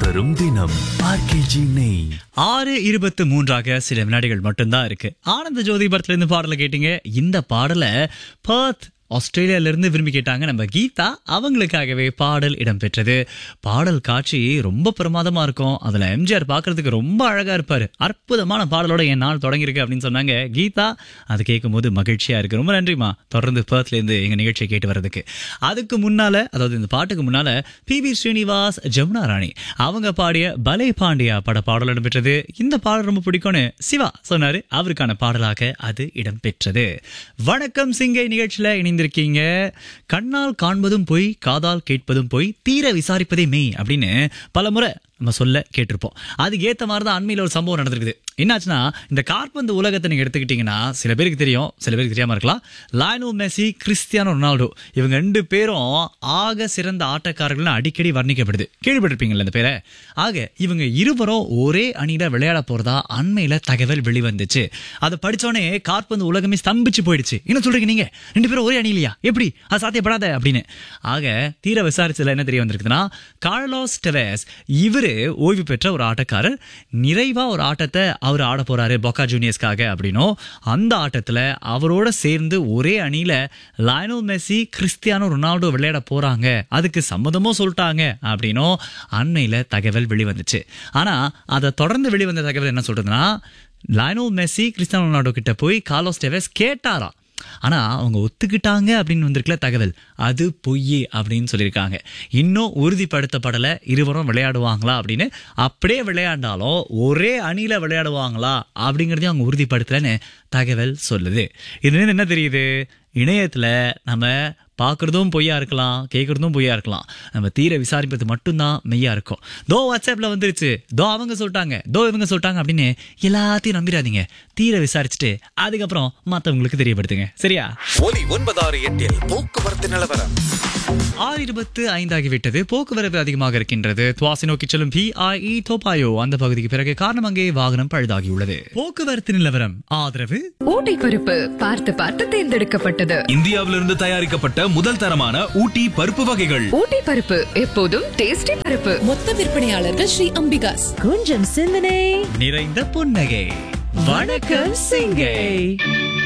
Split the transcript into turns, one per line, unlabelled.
வளரும் தினம் ஆர்கேஜி நெய்
ஆறு இருபத்து மூன்றாக சில வினாடிகள் மட்டும்தான் இருக்கு ஆனந்த ஜோதி படத்துல இருந்து பாடலை கேட்டீங்க இந்த பாடலை பர்த் ஆஸ்திரேலியால இருந்து விரும்பி கேட்டாங்க நம்ம கீதா அவங்களுக்காகவே பாடல் இடம்பெற்றது பாடல் காட்சி ரொம்ப பிரமாதமா இருக்கும் அதுல எம்ஜிஆர் பார்க்கிறதுக்கு ரொம்ப அழகா இருப்பாரு அற்புதமான பாடலோட என் நாள் தொடங்கியிருக்கு அப்படின்னு சொன்னாங்க கீதா அது கேட்கும்போது மகிழ்ச்சியா இருக்கு ரொம்ப நன்றிமா தொடர்ந்து பர்த்ல இருந்து எங்க நிகழ்ச்சியை கேட்டு வர்றதுக்கு அதுக்கு முன்னால அதாவது இந்த பாட்டுக்கு முன்னால பி வி ஸ்ரீனிவாஸ் ஜமுனா ராணி அவங்க பாடிய பலே பாண்டியா பட பாடல் இடம்பெற்றது இந்த பாடல் ரொம்ப பிடிக்கும்னு சிவா சொன்னாரு அவருக்கான பாடலாக அது இடம்பெற்றது வணக்கம் சிங்கை நிகழ்ச்சியில இணைந்திருக்கீங்க கண்ணால் காண்பதும் பொய் காதால் கேட்பதும் பொய் தீர விசாரிப்பதே மெய் அப்படின்னு பல முறை நம்ம சொல்ல கேட்டிருப்போம் அதுக்கு ஏத்த மாதிரி தான் அண்மையில் ஒரு சம்பவம் நடந்திருக்குது என்னாச்சுன்னா இந்த கார்பந்து உலகத்தை நீங்க எடுத்துக்கிட்டீங்கன்னா சில பேருக்கு தெரியும் சில பேருக்கு தெரியாம இருக்கலாம் லாயனோ மெஸ்ஸி கிறிஸ்டியானோ ரொனால்டோ இவங்க ரெண்டு பேரும் ஆக சிறந்த ஆட்டக்காரர்கள் அடிக்கடி வர்ணிக்கப்படுது கேள்விப்பட்டிருப்பீங்கல்ல இந்த பேரை ஆக இவங்க இருவரும் ஒரே அணியில விளையாட போறதா அண்மையில தகவல் வெளிவந்துச்சு அதை படிச்சோடனே கார்பந்து உலகமே ஸ்தம்பிச்சு போயிடுச்சு என்ன சொல்றீங்க நீங்க ரெண்டு பேரும் ஒரே அணி இல்லையா எப்படி அது சாத்தியப்படாத அப்படின்னு ஆக தீர விசாரிச்சதுல என்ன தெரிய வந்திருக்குதுன்னா கார்லோஸ் டெவேஸ் இவரு ஓய்வு பெற்ற ஒரு ஆட்டக்காரர் நிறைவா ஒரு ஆட்டத்தை அவர் ஆட போறாரு பொக்கா ஜூனியர்ஸ்க்காக அப்படின்னும் அந்த ஆட்டத்துல அவரோட சேர்ந்து ஒரே அணியில லயனல் மெஸ்ஸி கிறிஸ்டியானோ ரொனால்டோ விளையாட போறாங்க அதுக்கு சம்மதமும் சொல்லிட்டாங்க அப்படின்னும் அண்மையில தகவல் வெளிவந்துச்சு ஆனா அதை தொடர்ந்து வெளிவந்த தகவல் என்ன சொல்றதுன்னா லயனல் மெஸ்ஸி கிறிஸ்டியானோ ரொனால்டோ கிட்ட போய் கார்லோஸ் டெவேஸ் கேட்டாராம் ஆனா அவங்க ஒத்துக்கிட்டாங்க அப்படின்னு வந்திருக்கல தகவல் அது பொய் அப்படின்னு சொல்லியிருக்காங்க இன்னும் உறுதிப்படுத்தப்படலை இருவரும் விளையாடுவாங்களா அப்படின்னு அப்படியே விளையாண்டாலும் ஒரே அணியில விளையாடுவாங்களா அப்படிங்கறதையும் அவங்க உறுதிப்படுத்தலன்னு தகவல் சொல்லுது இதுல என்ன தெரியுது இணையத்துல நம்ம பார்க்குறதும் பொய்யா இருக்கலாம் கேட்குறதும் பொய்யா இருக்கலாம் நம்ம தீர விசாரிப்பது மட்டும்தான் மெய்யா இருக்கும் தோ வாட்ஸ்அப்ல வந்துருச்சு தோ அவங்க சொல்லிட்டாங்க தோ இவங்க சொல்லிட்டாங்க அப்படின்னு எல்லாத்தையும் நம்பிடாதீங்க தீர விசாரிச்சுட்டு அதுக்கப்புறம் மற்றவங்களுக்கு தெரியப்படுத்துங்க சரியா
ஒலி ஒன்பதாறு எட்டில் போக்குவரத்து நிலவரம்
ஆறு இருபத்து ஐந்தாகிவிட்டது போக்குவரத்து அதிகமாக இருக்கின்றது துவாசி நோக்கி செல்லும் பிஐஇ தோப்பாயோ அந்த பகுதிக்கு பிறகு காரணம் அங்கே வாகனம் பழுதாகியுள்ளது போக்குவரத்து நிலவரம் ஆதரவு
ஊட்டி பருப்பு பார்த்து பார்த்து தேர்ந்தெடுக்கப்பட்டது
இந்தியாவிலிருந்து தயாரிக்கப்பட்ட முதல் தரமான ஊட்டி பருப்பு வகைகள்
ஊட்டி பருப்பு எப்போதும் டேஸ்டி பருப்பு
மொத்த விற்பனையாளர்கள் ஸ்ரீ அம்பிகாஸ்
கொஞ்சம் சிந்தனை
நிறைந்த புன்னகை வணக்கம் சிங்கை